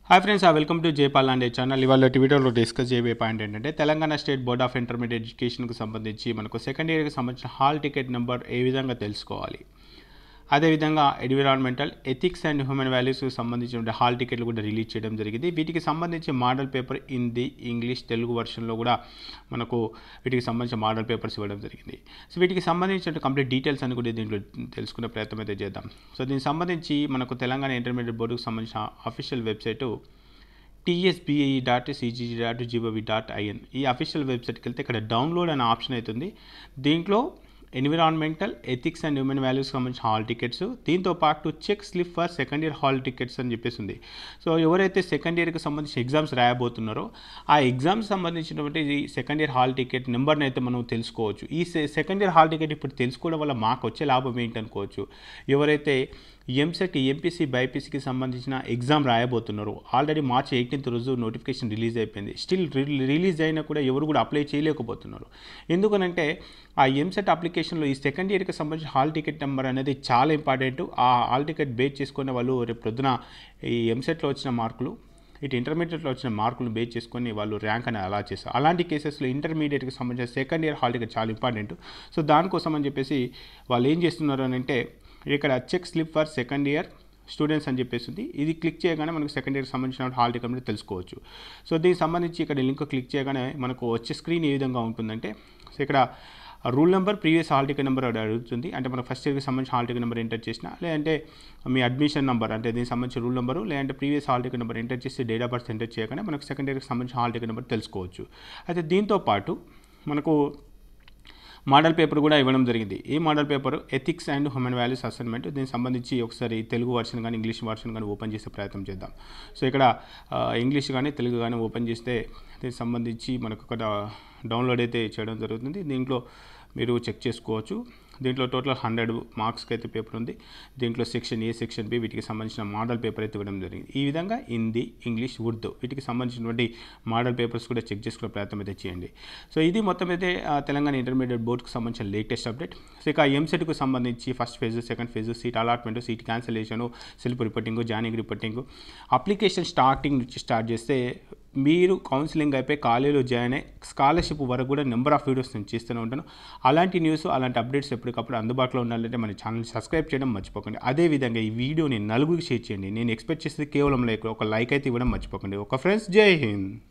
hi friends welcome to Jaipal అండే channel ఇవాళ వీడియోలో డిస్కస్ చేయబోయే పాయింట్ ఏంటంటే Telangana state board of intermediate ఎడ్యుకేషన్కు సంబంధించి మనకు సెకండ్ ఇయర్కి సంబంధించిన హాల్ టికెట్ నెంబర్ ఏ విధంగా తెలుసుకోవాలి అదేవిధంగా ఎన్విరాన్మెంటల్ ఎథిక్స్ అండ్ హ్యూమన్ వాల్యూస్కి సంబంధించిన హాల్ టికెట్లు కూడా రిలీజ్ చేయడం జరిగింది వీటికి సంబంధించి model paper Hindi English Telugu వర్షన్లో కూడా మనకు వీటికి సంబంధించిన మోడల్ పేపర్స్ ఇవ్వడం జరిగింది సో వీటికి సంబంధించిన కంప్లీట్ డీటెయిల్స్ అని కూడా దీంట్లో తెలుసుకునే ప్రయత్నం అయితే చేద్దాం సో దీనికి సంబంధించి మనకు తెలంగాణ ఇంటర్మీడియట్ బోర్డుకు సంబంధించిన official website TSBI dot CGG dot GOV dot IN ఈ అఫీషియల్ వెబ్సైట్కి వెళ్తే ఇక్కడ డౌన్లోడ్ అనే ఆప్షన్ అవుతుంది దీంట్లో ఎన్విరాన్మెంటల్ ఎథిక్స్ అండ్ హ్యూమన్ వాల్యూస్కి సంబంధించిన హాల్ టికెట్స్ దీంతో పాటు check slip for second year hall tickets అని చెప్పేసి ఉంది సో ఎవరైతే సెకండ్ ఇయర్కి సంబంధించి ఎగ్జామ్స్ రాయబోతున్నారో ఆ ఎగ్జామ్స్ సంబంధించినటువంటి ఈ సెకండ్ ఇయర్ హాల్ టికెట్ నెంబర్ని అయితే మనం తెలుసుకోవచ్చు ఈ సెకండ్ ఇయర్ హాల్ టికెట్ ఇప్పుడు తెలుసుకోవడం వల్ల మాకు వచ్చే లాభం ఏంటనుకోవచ్చు ఎవరైతే ఎంసెట్ ఎంపీసీ బైపీసీకి సంబంధించిన ఎగ్జామ్ రాయబోతున్నారు ఆల్రెడీ మార్చ్ ఎయిటీన్త్ రోజు నోటిఫికేషన్ రిలీజ్ అయిపోయింది స్టిల్ రిలీజ్ అయినా కూడా ఎవరు కూడా అప్లై చేయలేకపోతున్నారు ఎందుకనంటే ఆ ఎంసెట్ అప్లికేషన్లో ఈ సెకండ్ ఇయర్కి సంబంధించిన హాల్ టికెట్ నెంబర్ అనేది చాలా ఇంపార్టెంట్ ఆ హాల్ టికెట్ బేస్ చేసుకునే వాళ్ళు రేపు ప్రొద్దున ఈ ఎంసెట్లో వచ్చిన మార్కులు ఇటు ఇంటర్మీడియట్లో వచ్చిన మార్కులు బేస్ చేసుకొని వాళ్ళు ర్యాంక్ అనేది అలా చేస్తారు అలాంటి కేసెస్లో ఇంటర్మీడియట్కి సంబంధించిన సెకండ్ ఇయర్ హాల్ టికెట్ చాలా ఇంపార్టెంట్ సో దానికోసం అని చెప్పేసి వాళ్ళు ఏం చేస్తున్నారు అని అంటే ఇక్కడ check slip for second year students అని చెప్పేసి ఉంది ఇది క్లిక్ చేయగానే మనకు సెకండ్ ఇయర్కి సంబంధించిన హాల్ టికెట్ అనేది తెలుసుకోవచ్చు సో దీనికి సంబంధించి ఇక్కడ లింక్ క్లిక్ చేయగానే మనకు వచ్చే స్క్రీన్ ఏ విధంగా ఉంటుందంటే సో ఇక్కడ roll number previous hall ticket number అడుగుతుంది అంటే మన ఫస్ట్ ఇయర్కి సంబంధించిన హాల్ టికెట్ నెంబర్ ఎంటర్ చేసిన లేదంటే మీ అడ్మిషన్ నెంబర్ అంటే దీనికి సంబంధించిన రూల్ నెంబరు లేదంటే previous hall ticket number enter చేసి డేట్ ఆఫ్ బర్త్ ఎంటర్ చేయగానే మనకు సెకండ్ ఇయర్కి సంబంధించిన హాల్ టికెట్ నెంబర్ తెలుసుకోవచ్చు అయితే దీంతో పాటు మనకు మోడల్ పేపర్ కూడా ఇవ్వడం జరిగింది ఈ model paper ethics and human values assignment దీనికి సంబంధించి ఒకసారి తెలుగు వర్షన్ కానీ ఇంగ్లీష్ వర్షన్ కానీ ఓపెన్ చేసే ప్రయత్నం చేద్దాం సో ఇక్కడ ఇంగ్లీష్ కానీ తెలుగు కానీ ఓపెన్ చేస్తే దీనికి సంబంధించి మనకు ఒక డౌన్లోడ్ అయితే చేయడం జరుగుతుంది దీంట్లో మీరు చెక్ చేసుకోవచ్చు దీంట్లో టోటల్ హండ్రెడ్ మార్క్స్కి అయితే పేపర్ ఉంది దీంట్లో సెక్షన్ ఏ సెక్షన్ బి వీటికి సంబంధించిన మోడల్ పేపర్ అయితే ఇవ్వడం జరిగింది ఈ విధంగా హిందీ ఇంగ్లీష్ ఉర్దూ వీటికి సంబంధించినటువంటి మోడల్ పేపర్స్ కూడా చెక్ చేసుకునే ప్రయత్నం అయితే చేయండి సో ఇది మొత్తం అయితే తెలంగాణ ఇంటర్మీడియట్ బోర్డుకు సంబంధించిన లేటెస్ట్ అప్డేట్ సో ఇక ఎంసెట్కు సంబంధించి first phase second phase seat allotment seat cancellation self reporting joining reporting application starting నుంచి స్టార్ట్ చేస్తే మీరు కౌన్సిలింగ్ అయిపోయి కాలేజీలో జాయిన్ అయ్యి స్కాలర్షిప్ వరకు కూడా నెంబర్ ఆఫ్ వీడియోస్ నేను చేస్తూనే ఉంటాను అలాంటి న్యూస్ అలాంటి అప్డేట్స్ ఎప్పటికప్పుడు అందుబాటులో ఉండాలంటే మన ఛానల్ సబ్స్క్రైబ్ చేయడం మర్చిపోకండి అదేవిధంగా ఈ వీడియోని నలుగురికి షేర్ చేయండి నేను ఎక్స్పెక్ట్ చేసేది కేవలం లైక్ ఒక లైక్ అయితే ఇవ్వడం మర్చిపోకండి ఒక ఫ్రెండ్స్ జై హింద్